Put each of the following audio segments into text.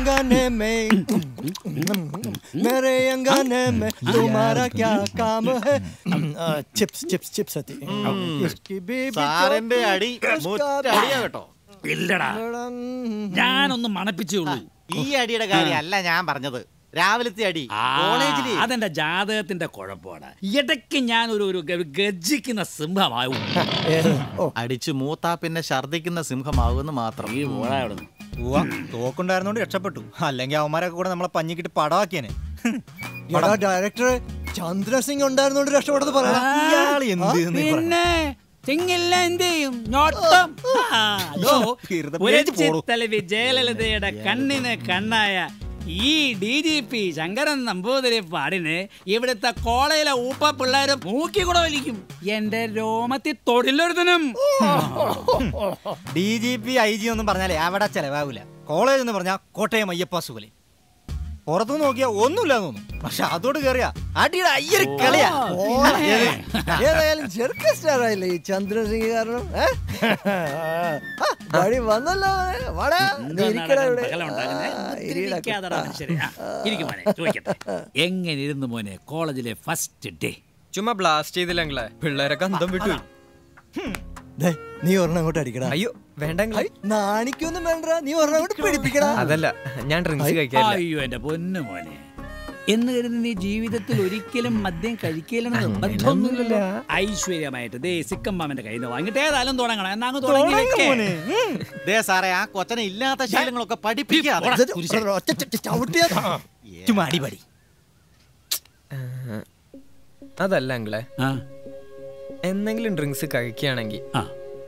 अंगने में मेरे अंगने में तुम्हारा क्या काम है ചിപ്സ് ചിപ്സ് ചിപ്സ് എത്തി इसकी बीबी സാറിന്റെ चौकी, അടി उसका മുറ്റടിയാ കേട്ടോ ഇല്ലടാ ഞാനൊന്ന് മണപ്പിച്ചേ ഉള്ളൂ ഈ അടിയുടെ കാര്യമല്ല ഞാൻ പറഞ്ഞത് രാവിലത്തെ അടി കോളേജില് അതെന്റെ ജാതകത്തിന്റെ കുഴപ്പമാണ് ഇടയ്ക്ക് ഞാൻ ഒരു ഒരു ഗ- ഗർജിക്കുന്ന സിംഹമാവും അടിച്ചു മൂത്താ പിന്നെ ഛർദിക്കുന്ന സിംഹമാകുമെന്ന് മാത്രം ഈ പോടാ അവിടുന്ന്. ഉവ്വ, തോക്കുണ്ടായിരുന്നോണ്ട് രക്ഷപ്പെട്ടു അല്ലെങ്കിൽ അവന്മാരൊക്കെ കൂടെ നമ്മളെ പഞ്ഞിക്കിട്ട് പടവാക്കിയേനെ എടാ ഡയറക്ടർ ചന്ദ്രസിംഗ് ഉണ്ടായിരുന്നോണ്ട് രക്ഷപ്പെട്ടത് പറയാം ഇയാള് എന്ത് എന്ന് ഈ പറയണെ? പിന്നെ ചിങ്ങില്ല എന്ത് ചെയ്യും നോട്ടം ആ, അതോ, വെറുതെ ഒരു പേടിച്ച് പോടൂ. ചിത്തലവി ജയലളിതയുടെ കണ്ണിന് കണ്ണായ ഈ D G P Shankaran Namboothiri പാടിന് ഇവിടുത്തെ കോളേജിലെ ഊപ്പ പിള്ളേര് മൂക്കി കൂടെ വലിക്കും എന്റെ രോമത്തിൽ തൊഴിലൊരുത്തനും D G P I G ഒന്നും പറഞ്ഞാലേ അവിടെ ചെലവാകൂല കോളേജ് എന്ന് പറഞ്ഞാൽ കോട്ടയം അയ്യപ്പ സുഖലി പുറത്തു നോക്കിയാ ഒന്നുമില്ല തോന്നും പക്ഷെ അതോട് കേറിയാ അടിയുടെ അയ്യൊരു കളിയാ ഏത്? ഏതായാലും ചെറുക്ക സ്റ്റാർ ആയില്ലേ ഈ ചന്ദ്രസിംഗ് കാരണം ഏ? ആ, വഴി വന്നല്ലോ മോനെ. വാടാ, നീ ഇരിക്കടാ ഇവിടെ. ബഹളം ഉണ്ടാക്കുന്നെ. ആ, ഇരിയെടാ ഉപദ്രവിക്കാതെടാ കുട്ടാ. മനുഷ്യരെ. ആ, ഇരിക്ക് മോനെ, ചോദിക്കട്ടെ. എങ്ങനെ ഇരുന്നു മോനെ കോളേജിലെ ഫസ്റ്റ് ഡേ ചുമ്മാ ബ്ലാസ്റ്റ് ചെയ്തില്ലെങ്കിലേ പിള്ളേരൊക്കെ അന്തം വിട്ടു ദേ, നീ ഒരെണ്ണം അങ്ങോട്ട് അടിക്കടാ അയ്യോ വേണ്ടെങ്കിലേ ഐ, നാണിക്കൊന്നും വേണ്ട നീ ഒരെണ്ണം അങ്ങോട്ട് പിടിപ്പിക്കടാ അതല്ല ഞാൻ ഡ്രിങ്ക്സ് കഴിക്കാറില്ല അയ്യോ എന്റെ പൊന്നു മോനെ എന്ന് കരുതി നീ ജീവിതത്തിൽ ഒരിക്കലും മദ്യം കഴിക്കില്ലെന്ന് നിർബന്ധമൊന്നുമില്ലല്ലോ ഐശ്വര്യമായിട്ട് ദേ സിക്കം മാമന്റെ കയ്യിൽ നിന്ന് വാങ്ങിട്ട് ഏതായാലും തുടങ്ങണം എന്നാ അങ്ങ് തുടങ്ങി വെക്കേ. ദേ സാറേ ആ കൊച്ചനെ ഇല്ലാത്ത ശീലങ്ങളൊക്കെ പഠിപ്പിക്കാതെ ഇത് ഒറ്റ ച- ചവിട്ടിയാ ചുമ്മാ അടിപടി അതല്ല അങ്കിളെ ആ, എന്തെങ്കിലും ഡ്രിങ്ക്സ് കഴിക്കുകയാണെങ്കിൽ ആ,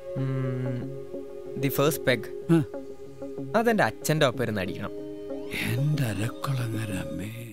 ദി ഫേസ്റ്റ് പെഗ് ആ. അതെന്റെ അച്ഛന്റെ ഒപ്പം ഇരുന്ന് അടിക്കണം എന്റെ അരക്കുളങ്ങരമ്മേ